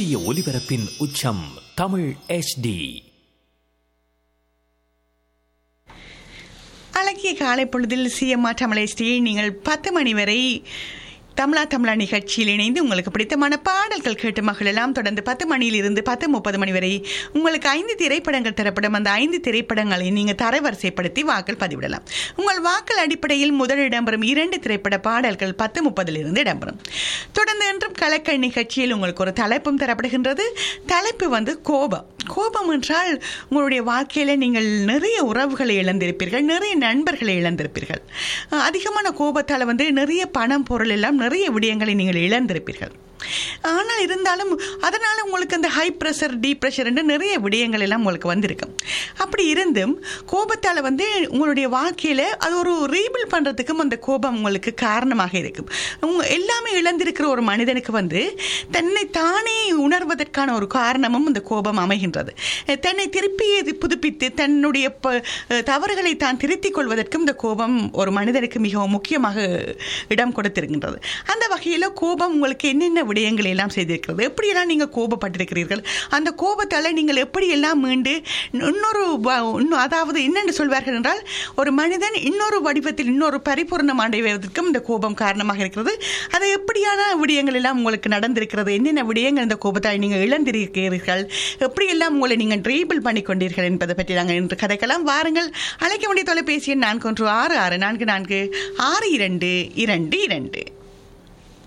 சூரிய ஒளிபரப்பின் உச்சம் தமிழ் HD அழகிய காலை பொழுதில் சிஎம்ஆர் தமிழேஸ்டியை நீங்கள் பத்து மணி வரை தமிழா தமிழா நிகழ்ச்சியில் இணைந்து உங்களுக்கு பிடித்தமான பாடல்கள் கேட்டு மகளெல்லாம் தொடர்ந்து பத்து மணியில் இருந்து பத்து முப்பது மணி வரை உங்களுக்கு ஐந்து திரைப்படங்கள் தரப்படும் அந்த ஐந்து திரைப்படங்களை நீங்கள் தரவரிசைப்படுத்தி வாக்கள் பதிவிடலாம் உங்கள் வாக்கள் அடிப்படையில் முதல் இடம்பெறும் இரண்டு திரைப்பட பாடல்கள் பத்து முப்பதிலிருந்து இடம்பெறும் தொடர்ந்து என்றும் கலக்கல் நிகழ்ச்சியில் உங்களுக்கு ஒரு தலைப்பும் தரப்படுகின்றது தலைப்பு வந்து கோபம் கோபம் என்றால் உங்களுடைய வாழ்க்கையில் நீங்கள் நிறைய உறவுகளை இழந்திருப்பீர்கள் நிறைய நண்பர்களை இழந்திருப்பீர்கள் அஹ் அதிகமான கோபத்தால் வந்து நிறைய பணம் பொருள் எல்லாம் நிறைய விடயங்களை நீங்கள் இழந்திருப்பீர்கள் ஆனால் இருந்தாலும் அதனால் உங்களுக்கு அந்த ஹை ப்ரெஷர் டீப் ப்ரெஷர் நிறைய விடயங்கள் எல்லாம் உங்களுக்கு வந்திருக்கும் அப்படி இருந்தும் கோபத்தால் வந்து உங்களுடைய வாழ்க்கையில் அது ஒரு ரீபில் பண்ணுறதுக்கும் அந்த கோபம் உங்களுக்கு காரணமாக இருக்கும் உங்க எல்லாமே இழந்திருக்கிற ஒரு மனிதனுக்கு வந்து தன்னை தானே உணர்வதற்கான ஒரு காரணமும் அந்த கோபம் அமைகின்றது தன்னை திருப்பி இது புதுப்பித்து தன்னுடைய ப- தவறுகளை தான் திருத்திக் கொள்வதற்கும் இந்த கோபம் ஒரு மனிதனுக்கு மிகவும் முக்கியமாக இடம் கொடுத்திருக்கின்றது அந்த வகையில் கோபம் உங்களுக்கு என்னென்ன விடயங்களை எல்லாம் செய்திருக்கிறது எப்படியெல்லாம் நீங்கள் கோபப்பட்டிருக்கிறீர்கள் அந்த கோபத்தால் நீங்கள் எப்படியெல்லாம் மீண்டு இன்னொரு வ- இன்னும் அதாவது என்னென்று சொல்வார்கள் என்றால் ஒரு மனிதன் இன்னொரு வடிவத்தில் இன்னொரு பரிபூர்ணம் அடைவதற்கும் இந்த கோபம் காரணமாக இருக்கிறது அது எப்படியான விடயங்கள் எல்லாம் உங்களுக்கு நடந்திருக்கிறது என்னென்ன விடயங்கள் இந்த கோபத்தால் நீங்கள் இழந்திருக்கிறீர்கள் எப்படியெல்லாம் உங்களை நீங்கள் ரீபிள் பண்ணி கொண்டீர்கள் என்பதை பற்றி நாங்கள் இன்று கதைக்கலாம் வாருங்கள் அழைக்க வேண்டிய தொலைபேசி எண் நான்கு ஒன்று ஆறு ஆறு நான்கு நான்கு ஆறு இரண்டு இரண்டு இரண்டு